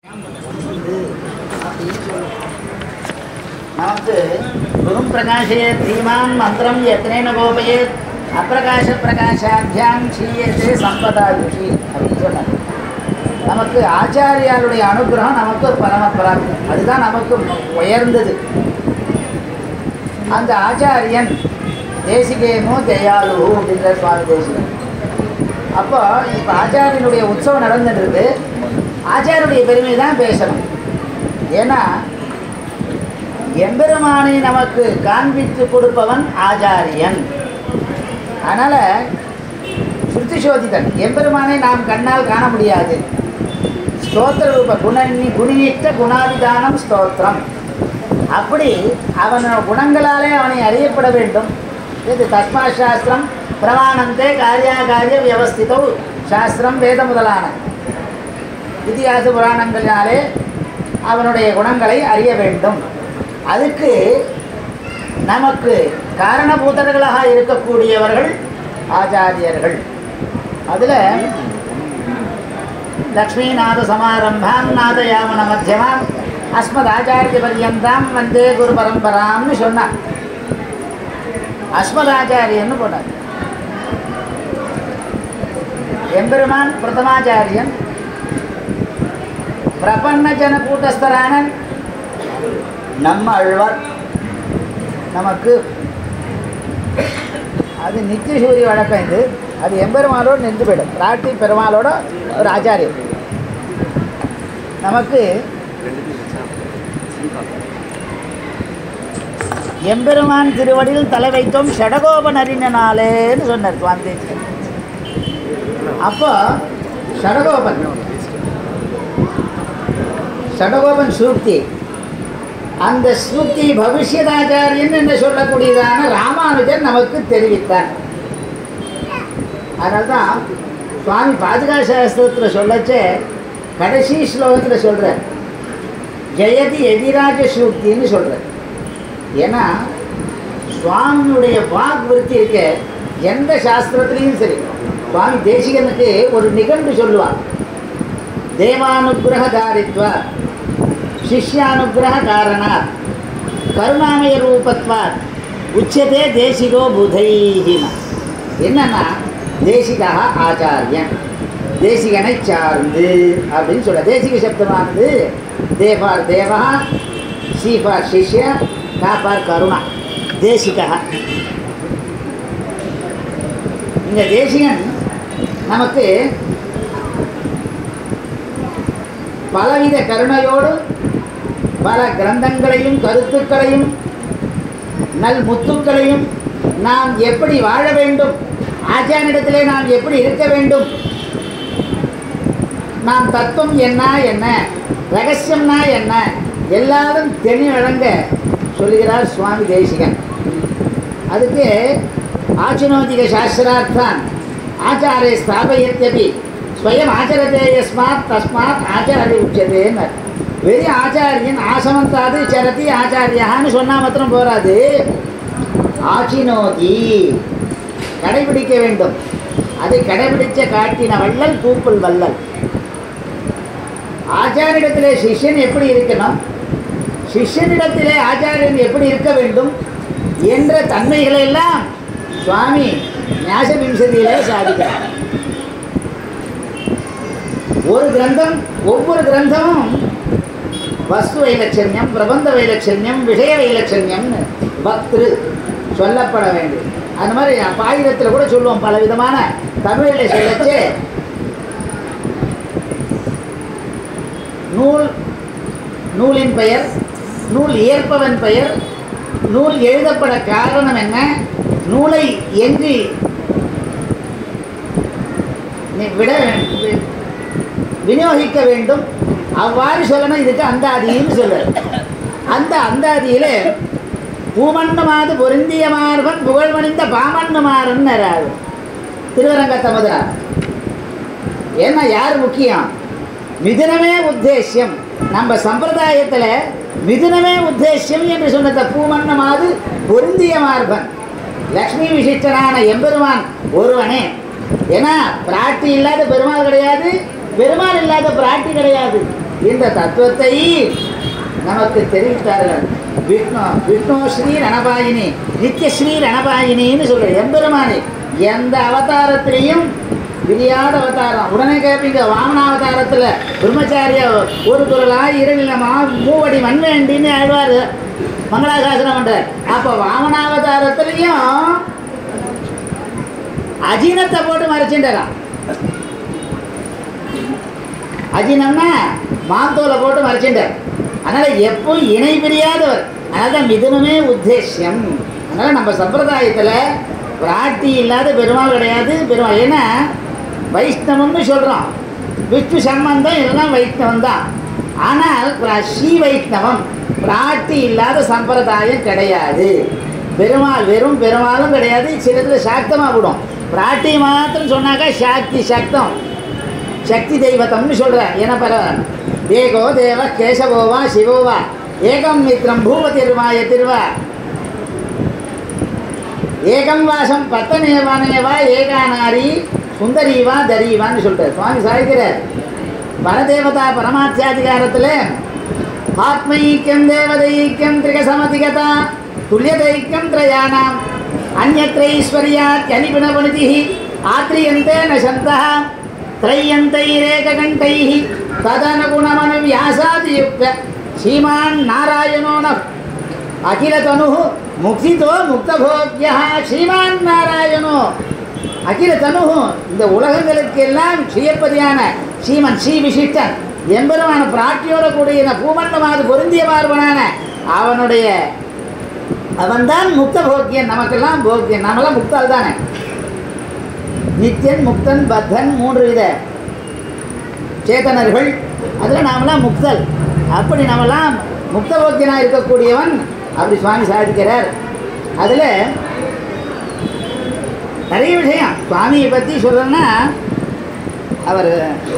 நமக்கு குரும் பிரகாஷயே தீமான் மந்திரம் எத்தனேன கோபயேத் அப்பிரகாச பிரகாஷாத்தியாம் சீயத்தே சம்பதாயுஷி அப்படின்னு சொன்னார் நமக்கு ஆச்சாரியாருடைய அனுகிரகம் நமக்கு பரமபிராப்தம் அதுதான் நமக்கு உயர்ந்தது அந்த ஆச்சாரியன் தேசிகேமோ தயாலு அப்படின்ற சுவாமி தேசிகன் அப்போ இப்போ ஆச்சாரியனுடைய உற்சவம் நடந்துட்டு இருக்கு ஆச்சாரியனுடைய பெருமை தான் பேசணும் ஏன்னா எம்பெருமானை நமக்கு காண்பித்து கொடுப்பவன் ஆச்சாரியன் அதனால் ஸ்ருதி சோதிதன் எம்பெருமானை நாம் கண்ணால் காண முடியாது ஸ்தோத்திர ரூப குணநி குணியிட்ட குணாதிதானம் ஸ்தோத்திரம் அப்படி அவன் குணங்களாலே அவனை அறியப்பட வேண்டும் இது தஸ்மா சாஸ்திரம் பிரமாணந்தே காரியாகாரிய வியவஸ்திதோ சாஸ்திரம் வேத முதலான இதிகாச புராணங்களினாலே அவனுடைய குணங்களை அறிய வேண்டும் அதுக்கு நமக்கு காரணபூதர்களாக இருக்கக்கூடியவர்கள் ஆச்சாரியர்கள் அதில் லக்ஷ்மீநாத சமாரம்பாம் நாதயாமன மத்தியமாம் அஸ்மத் ஆச்சாரிய பரியந்தாம் வந்தே குரு பரம்பராம்னு சொன்னார் அஸ்மத் ஆச்சாரியன்னு போனார் எம்பெருமான் பிரதமாச்சாரியன் பிரபன்ன ஜன கூட்டஸ்தரான நம்ம அழ்வார் நமக்கு அது நித்திய சூரிய வழக்கம் இது அது எம்பெருமானோடு நின்று போயிடும் ராட்டி பெருமாளோட ஒரு ஆச்சாரியர் நமக்கு எம்பெருமான் திருவடியில் தலை வைத்தோம் ஷடகோபன் அறிஞனாலேன்னு சொன்னார் சுவாமி தேசிகன் அப்போ ஷடகோபன் ஷடகோபன் சூக்தி அந்த சூக்தி பவிஷ்யதாச்சாரியன் என்று சொல்லக்கூடியதான ராமானுஜன் நமக்கு தெரிவித்தார் அதனால தான் சுவாமி பாதுகா சாஸ்திரத்தில் சொல்லச்சே கடைசி ஸ்லோகத்தில் சொல்கிறார் ஜெயதி எதிராஜ சூக்தின்னு சொல்கிறார் ஏன்னா சுவாமியுடைய வாக் விருத்தி இருக்க எந்த சாஸ்திரத்துலேயும் சரி சுவாமி தேசிகனுக்கு ஒரு நிகழ்வு சொல்லுவார் தேவானுகிரகதாரித்வா சிஷ்யானுகிரக காரணாத் கருணாமய ரூபத்வாத் உச்சதே தேசிகோ புதைஹின என்னன்னா தேசிகா ஆச்சாரியன் தேசிகனை சார்ந்து அப்படின்னு சொல்ல தேசிக சப்தமானது தேவார் தேவா சீஃபார் சிஷ்ய காப்பார் கருணா தேசிகா இந்த தேசிகன் நமக்கு பலவித கருணையோடு பல கிரந்தங்களையும் கருத்துக்களையும் நல் முத்துக்களையும் நாம் எப்படி வாழ வேண்டும் ஆச்சாரிடத்திலே நாம் எப்படி இருக்க வேண்டும் நாம் தத்துவம் என்ன என்ன ரகசியம்னா என்ன எல்லாரும் தெளி வழங்க சொல்லுகிறார் சுவாமி தேசிகன் அதுக்கு ஆச்சுனோதிக சாஸ்திரார்த்தான் ஆச்சாரே ஸ்தாபயத்யபி ஸ்வயம் ஆச்சரதே யஸ்மாத் தஸ்மாத் ஆச்சாரிய உச்சதேன்னு வெறி ஆச்சாரியன் ஆசமந்தாது சரதி ஆச்சாரியான்னு சொன்னால் மாத்திரம் போராது ஆச்சினோதி கடைபிடிக்க வேண்டும் அதை கடைபிடிச்ச காட்டின வள்ளல் பூப்புல் வள்ளல் ஆச்சாரிடத்திலே சிஷ்யன் எப்படி இருக்கணும் சிஷ்யனிடத்திலே ஆச்சாரியன் எப்படி இருக்க வேண்டும் என்ற தன்மைகளை எல்லாம் சுவாமி ஞாச விம்சதியிலே சாதிக்கிறார் ஒரு கிரந்தம் ஒவ்வொரு கிரந்தமும் வஸ்து வைலட்சண்யம் பிரபந்த வைலட்சண்யம் விஷய வைலட்சண்யம்னு பக்திரு சொல்லப்பட வேண்டும் அந்த மாதிரி பாயிரத்தில் கூட சொல்லுவோம் பல விதமான தமிழில் சொல்லச்சு நூல் நூலின் பெயர் நூல் ஏற்பவன் பெயர் நூல் எழுதப்பட காரணம் என்ன நூலை எங்கு விட விநியோகிக்க வேண்டும் அவ்வாறு சொல்லணும் இதுக்கு அந்தாதின்னு சொல்லுற அந்த அந்தாதியில் பூமண்ணுமாது பொருந்திய மார்பன் புகழ்மணிந்த பாமண்ணுமாறன் திருவரங்கத்த முதலா ஏன்னா யார் முக்கியம் மிதுனமே உத்தேசியம் நம்ம சம்பிரதாயத்தில் மிதுனமே உத்தேசியம் என்று சொன்னத பூமண்ணமாது பொருந்திய மார்பன் லக்ஷ்மி விசிஷ்டனான எம்பெருமான் ஒருவனே ஏன்னா பிராட்டி இல்லாத பெருமாள் கிடையாது பெருமாள் இல்லாத பிராட்டி கிடையாது இந்த தத்துவத்தை நமக்கு தெரிவித்தார்கள் விஷ்ணு விஷ்ணு ஸ்ரீ ரணபாயினி நித்யஸ்ரீ ரணபாயினின்னு சொல்ற எம்பெருமானி எந்த அவதாரத்திலையும் விரியாத அவதாரம் உடனே கேட்பீங்க வாமனாவதாரத்தில் பிரம்மச்சாரிய ஒரு குரலா இரவிலமா மூவடி மண்வேண்டின்னு ஆழ்வார் மங்களாசாசனம் பண்றார் அப்போ வாமனாவதாரத்திலையும் அஜீனத்தை போட்டு மறைச்சுட்டாராம் அஜினம்னா மாந்தோலை போட்டு மறைச்சிட்டார் அதனால் எப்பவும் இணை பிரியாதவர் அதனால தான் மிதுனமே உத்தேசியம் அதனால் நம்ம சம்பிரதாயத்தில் பிராட்டி இல்லாத பெருமாள் கிடையாது பெருமாள் ஏன்னா வைஷ்ணவம்னு சொல்கிறோம் விஷ்ணு சம்பந்தம் இதெல்லாம் வைஷ்ணவம் தான் ஆனால் பிரா- ஸ்ரீ வைஷ்ணவம் பிராட்டி இல்லாத சம்பிரதாயம் கிடையாது பெருமாள் வெறும் பெருமாளும் கிடையாது சிலத்தில் சாக்தமாக விடும் பிராட்டி மாத்திரம் சொன்னாக்கா சாக்தி சக்தம் சக்தி தெய்வத்தம்னு சொல்கிறார் ஏன்னா பல ஏகோ தேவ கேசவோவா சிவோவா ஏகம் மித்ரம் பூபதிர்வாய திருவா ஏகம் வாசம் பத்தனேவானேவா ஏகானாரி சுந்தரீவா தரீவான்னு சொல்கிறார் சுவாமி சாதிக்கிறார் பரதேவதா பரமாத்தியாதிகாரத்தில் ஆத்மைக்கியம் தேவதைக்கியம் திரிகசமதிகதா துல்லியதைக்கியம் திரயாணாம் அந்நத்ரைஸ்வர்யாத் அனிகுணபணிதி ஆத்ரியந்தே ந சந்தः त्रय्यन्तैरेकघण्टैः तदनुगुणमनुव्यासादियुक्त श्रीमान् नारायणो न अखिलतनुः मुक्तितो मुक्तभोग्यः ஸ்ரீமான் நாராயணோ அகில தனுகு இந்த உலகங்களுக்கெல்லாம் சுயப்பதியான ஸ்ரீமன் ஸ்ரீ விசிஷ்டன் எம்பெருமான பிராட்டியோட கூடிய பூமண்டமாது பொருந்திய பார்வனான அவனுடைய அவன்தான் முக்த போக்கியன் நமக்கெல்லாம் போக்கியன் நாமெல்லாம் முக்தால் தானே நித்தியன் முக்தன் பத்தன் மூன்று வித சேதனர்கள் அதில் நாமெல்லாம் முக்தல் அப்படி நாமெல்லாம் முக்த போக்கியனாக இருக்கக்கூடியவன் அப்படி சுவாமி சாதிக்கிறார் அதில் நிறைய விஷயம் சுவாமியை பற்றி சொல்கிறேன்னா அவர்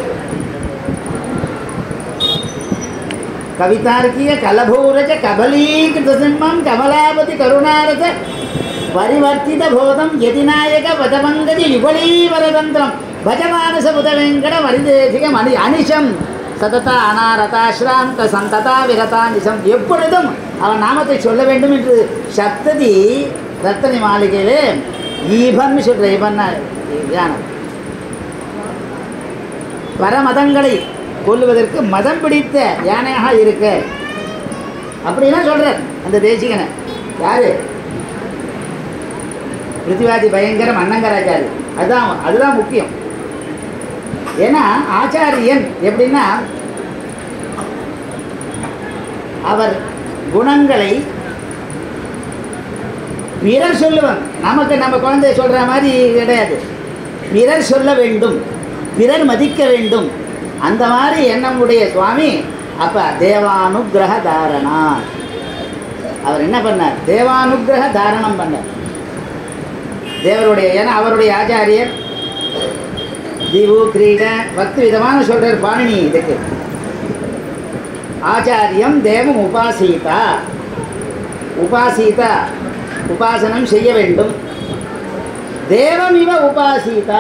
கவிதார்க்கிய கலபூரஜ கபலீகிருத சிம்மம் கமலாபதி கருணாரஜ பரிவர்த்தித போதம் யதிநாயக வதமங்கதி யுகலீவரதந்திரம் பஜமானச புத வெங்கட மரிதேசிக மணி அனிஷம் சததா அனாரதாஸ்ராந்த சந்ததா விரதா நிசம் எப்பொழுதும் அவன் நாமத்தை சொல்ல வேண்டும் என்று சப்ததி ரத்தனி மாளிகையிலே ஈபன்னு சொல்கிற ஈபன்னா தியானம் பரமதங்களை கொல்லுவதற்கு மதம் பிடித்த யானையாக இருக்க அப்படிலாம் சொல்கிறார் அந்த தேசிகனை யாரு பிருத்திவாதி பயங்கரம் அன்னங்கராச்சாரி அதுதான் அதுதான் முக்கியம் ஏன்னா ஆச்சாரியன் எப்படின்னா அவர் குணங்களை பிறர் சொல்லுவாங்க நமக்கு நம்ம குழந்தைய சொல்கிற மாதிரி கிடையாது பிறர் சொல்ல வேண்டும் பிறர் மதிக்க வேண்டும் அந்த மாதிரி எண்ணமுடைய சுவாமி அப்போ தேவானுக்கிரக தாரணா அவர் என்ன பண்ணார் தேவானுக்கிரக தாரணம் பண்ணார் தேவருடைய ஏன்னா அவருடைய ஆச்சாரியர் திவு கிரீட பத்து விதமான சொல்கிறார் பாணினி இதுக்கு ஆச்சாரியம் தேவம் உபாசீதா உபாசீதா உபாசனம் செய்ய வேண்டும் தேவம் இவ உபாசீதா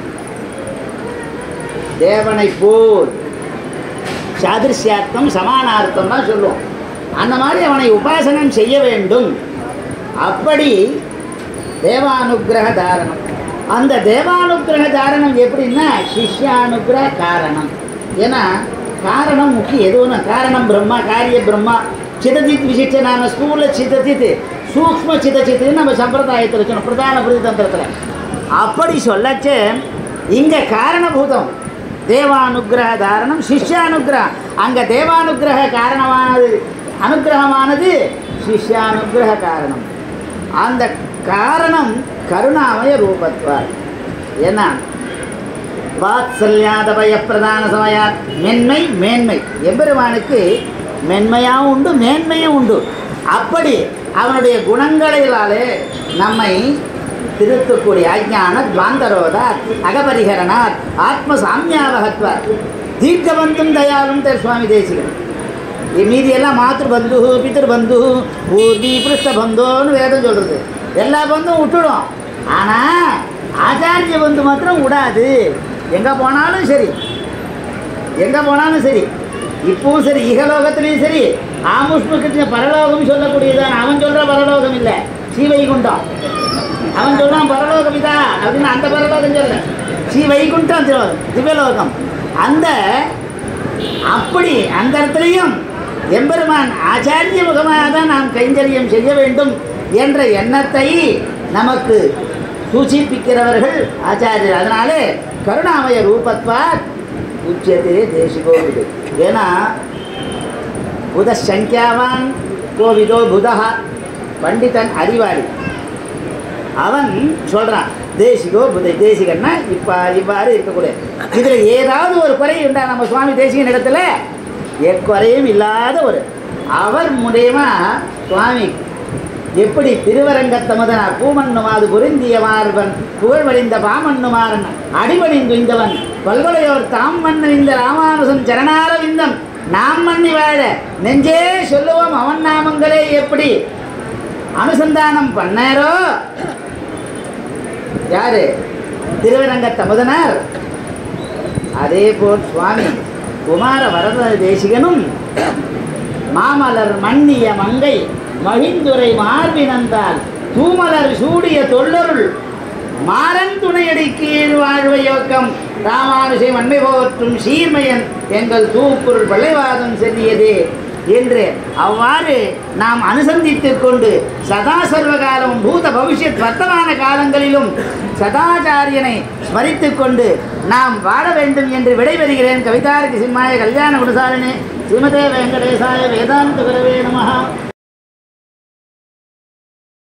தேவனை போல் சாதிருஷ்யார்த்தம் சமானார்த்தம் தான் சொல்லுவோம் அந்த மாதிரி அவனை உபாசனம் செய்ய வேண்டும் அப்படி தேவானுக்கிரக தாரணம் அந்த தேவானுக்கிரக தாரணம் எப்படின்னா சிஷ்யானுக்கிரக காரணம் ஏன்னா காரணம் முக்கியம் எது ஒன்று காரணம் பிரம்மா காரிய பிரம்மா சிதஜித் விசிஷ்ட நாம ஸ்கூலில் சிதஜித் சூக்ம சிதஜித்துன்னு நம்ம சம்பிரதாயத்தில் சொன்னோம் பிரதான பிரதிதந்திரத்தில் அப்படி சொல்லச்சு இங்கே காரணபூதம் தேவானுக்கிரக தாரணம் சிஷ்யானுக்கிரகம் அங்கே தேவானுக்கிரக காரணமானது அனுக்கிரகமானது சிஷ்யானுக்கிரக காரணம் அந்த காரணம் கருணாமய ரூபத்வார் ஏன்னா வாத்சல்யாதபய பிரதான சமயா மென்மை மேன்மை எம்பெருமானுக்கு மென்மையாகவும் உண்டு மேன்மையும் உண்டு அப்படி அவனுடைய குணங்களினாலே நம்மை திருத்தக்கூடிய அஜான துவாந்தரோதார் அகபரிகரணார் ஆத்ம சாமியாவகத்வார் தீர்க்கபந்தும் தயாலும் தர் சுவாமி தேசிகன் மீதி எல்லாம் மாத்திரு பந்து பித்திரு பந்து ஊர்தி பிருஷ்ட பந்தோன்னு வேதம் சொல்கிறது எல்லா பந்தும் விட்டுடும் ஆனால் ஆச்சாரிய பந்து மாத்திரம் விடாது எங்கே போனாலும் சரி எங்கே போனாலும் சரி இப்பவும் சரி இகலோகத்திலையும் சரி ஆமுஷ்ம கிருஷ்ண பரலோகம் சொல்லக்கூடியதான் அவன் சொல்ற பரலோகம் இல்லை ஸ்ரீவைகுண்டம் அவன் சொல்றான் பரலோகம் இதா அப்படின்னு அந்த பரலோகம் சொல்ல ஸ்ரீவைகுண்டம் திரு- திவ்யலோகம் அந்த அப்படி அந்த இடத்துலையும் எம்பெருமான் ஆச்சாரிய முகமாக தான் நாம் கைங்கரியம் செய்ய வேண்டும் என்ற எண்ணத்தை நமக்கு சூச்சிப்பிக்கிறவர்கள் ஆச்சாரியர் அதனாலே கருணாமய ரூபத்வாத் உச்சதே தேசிகோ விது ஏன்னா புத சங்கியாவான் கோவிதோ புதா பண்டிதன் அறிவாளி அவன் சொல்றான் தேசிகோ புதை தேசிகன்னா இப்ப இவ்வாறு இருக்கக்கூடிய இதுல ஏதாவது ஒரு குறை உண்டா நம்ம சுவாமி தேசிகன் இடத்துல எக்குறையும் இல்லாத ஒரு அவர் மூலியமா சுவாமி எப்படி திருவரங்கத்தமுதனார் பூமண்ணுமாது பொருந்திய மார்பன் புகழ்வழிந்த பாமண்ணுமாறன் அடிபணிந்து இந்தவன் பல்கொலையோர் தாம் மண்ணு இந்த ராமானுசன் சரணாரவிந்தம் நாம் மண்ணி வாழ நெஞ்சே சொல்லுவோம் அவன் நாமங்களே எப்படி அனுசந்தானம் பண்ணாரோ யாரு திருவரங்க தமுதனார் அதே போல் சுவாமி குமார வரத தேசிகனும் மாமலர் மன்னிய மங்கை மகிந்துரை மார்பினந்தால் தூமலர் சூடிய தொல்லருள் மாறன் துணையடி கீழ் வாழ்வையோக்கம் ராமானுஜை மண்மை போற்றும் சீர்மையன் எங்கள் தூப்புருள் பள்ளைவாதம் செல்லியதே என்று அவ்வாறு நாம் அனுசந்தித்துக் கொண்டு சதா சர்வ காலமும் பூத பவிஷ்யத் வர்த்தமான காலங்களிலும் சதாச்சாரியனை ஸ்மரித்துக் கொண்டு நாம் வாழ வேண்டும் என்று விடைபெறுகிறேன் கவிதாருக்கு சிம்மாய கல்யாண குணசாலினி ஸ்ரீமதே வெங்கடேசாய வேதாந்த குரவே நமஹா